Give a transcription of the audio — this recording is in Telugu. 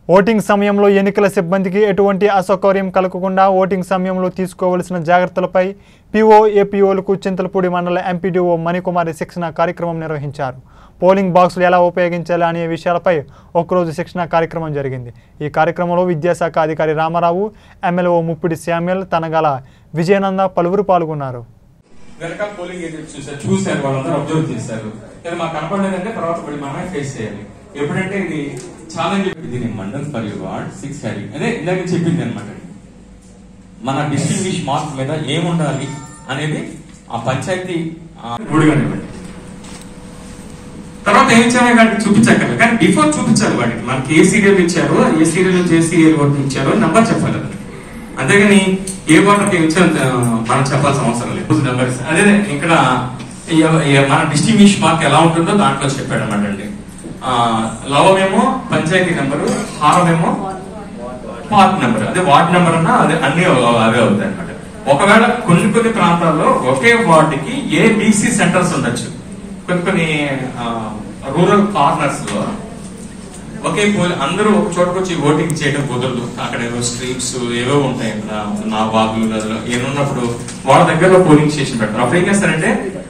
ఓటింగ్ సమయంలో ఎన్నికల సిబ్బందికి ఎటువంటి అసౌకర్యం కలగకుండా ఓటింగ్ సమయంలో తీసుకోవలసిన జాగ్రత్తలపై పీఓ ఏపీఓలకు చింతలపూడి మండల ఎంపీడీఓ మణికుమారి శిక్షణ కార్యక్రమం నిర్వహించారు పోలింగ్ బాక్సులు ఎలా ఉపయోగించాలి అనే విషయాలపై ఒకరోజు శిక్షణ కార్యక్రమం జరిగింది ఈ కార్యక్రమంలో విద్యాశాఖ అధికారి రామారావు ఎమ్మెల్యే ముప్పిడి శామ్యుల్ తనగల విజయనంద పలువురు పాల్గొన్నారు వెనకాల పోలింగ్ ఏజెంట్స్ చూసారు చూశారు వాళ్ళందరూ అబ్జర్వ్ చేశారు ఇది మాకు కనపడలేదంటే తర్వాత మళ్ళీ మనమే ఫేస్ చేయాలి ఎప్పుడంటే ఇది ఛాలెంజ్ ఇది నేను mandal for you ward six హ్యారీ అదే ఇందాక చెప్పింది అనమాట మన డిస్టింగ్విష్ మార్క్ మీద ఏముండాలి అనేది ఆ పంచాయతీ ఆ, మూడు కానివ్వండి తర్వాత ఏం చేయాలి వాటికి చూపించక్కర్లేదు కానీ బిఫోర్ చూపించాలి వాటికి మనకి ఏ సీరియల్ ఇచ్చారో ఏ సీరియల్ నుంచి ఏ సీరియల్ వరకు ఇచ్చారో నెంబర్ చెప్పాలి అది అంతేగాని ఏ వాటర్కి ఇచ్చారో మనం చెప్పాల్సిన అవసరం లేదు నెంబర్స్ అదే ఇక్కడ ఈ- ఈ మన డిస్టింగ్విష్ మార్క్ ఎలా ఉంటుందో దాంట్లో చెప్పాడు అనమాట అండి ఆ, లవమేమో పంచాయతీ నెంబరు హారమేమో పార్ట్ నెంబర్ అదే వార్డ్ నెంబర్ అన్నా అదే అన్ని అవే అవుతాయి అనమాట ఒకవేళ కొన్ని కొన్ని ప్రాంతాల్లో ఒకే వార్డుకి ఏ బీసీ సెంటర్స్ ఉండొచ్చు కొన్ని కొన్ని రూరల్ కార్నర్స్ లో ఒకే పోలి అందరూ ఒక చోటుకు వచ్చి ఓటింగ్ చేయడం కుదరదు అక్కడ ఏదో స్ట్రీట్స్ ఏవో ఉంటాయి అక్కడ నా బాబులు గదులు ఏమున్నప్పుడు వాళ్ళ దగ్గరలో పోలింగ్ స్టేషన్ పెడతారు అప్పుడు ఏం చేస్తారంటే